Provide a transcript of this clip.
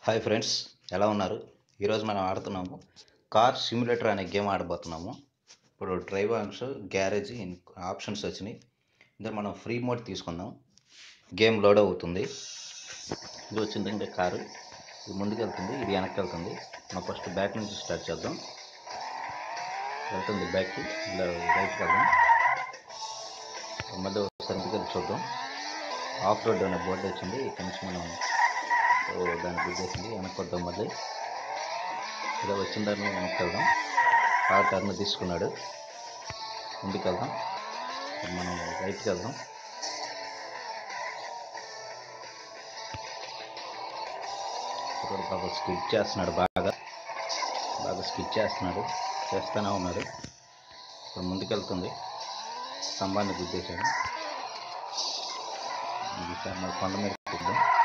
hi friends ఎలా ఉన్నారు ఈరోజు మనం ఆడుతున్నాము కార్ సిమ్యులేటర్ అనే గేమ్ ఆడబోతున్నాము ఇప్పుడు డ్రైవర్స్ గ్యారేజ్ ఆప్షన్స్ వచ్చినాయి ఇందులో మనం ఫ్రీ మోడ్ తీసుకుందాం గేమ్ లోడ్ అవుతుంది ఇది వచ్చిందంటే కారు ఇది ముందుకు వెళ్తుంది ఇది వెనక్కి వెళ్తుంది మనం ఫస్ట్ బ్యాక్ నుంచి స్టార్ట్ చేద్దాం వెళ్తుంది బ్యాక్కి ఇలా రైట్కి వెళ్దాం మళ్ళీ ఒకసారి ముందుకు చూద్దాం ఆఫ్ రోడ్ అనే బోర్డు వచ్చింది ఇక్కడ నుంచి మనం ఓ దాన్ని గుద్దేసింది వెనక్కి వద్దాం మళ్ళీ ఇలా వచ్చిన దాన్ని వెనక్కి వెళ్దాం ఆ టర్న్ తీసుకున్నాడు ముందుకు వెళ్దాం ఇప్పుడు మనం రైట్కి వెళ్దాం ఇక్కడ బాగా స్కిడ్ చేస్తున్నాడు బాగా బాగా స్కిడ్ చేస్తున్నాడు చేస్తూనే ఉన్నాడు ఇప్పుడు ముందుకెళ్తుంది స్తంభాన్ని గుద్దేశాడు ఈసారి మన కొండ మీద ఎక్కుదాం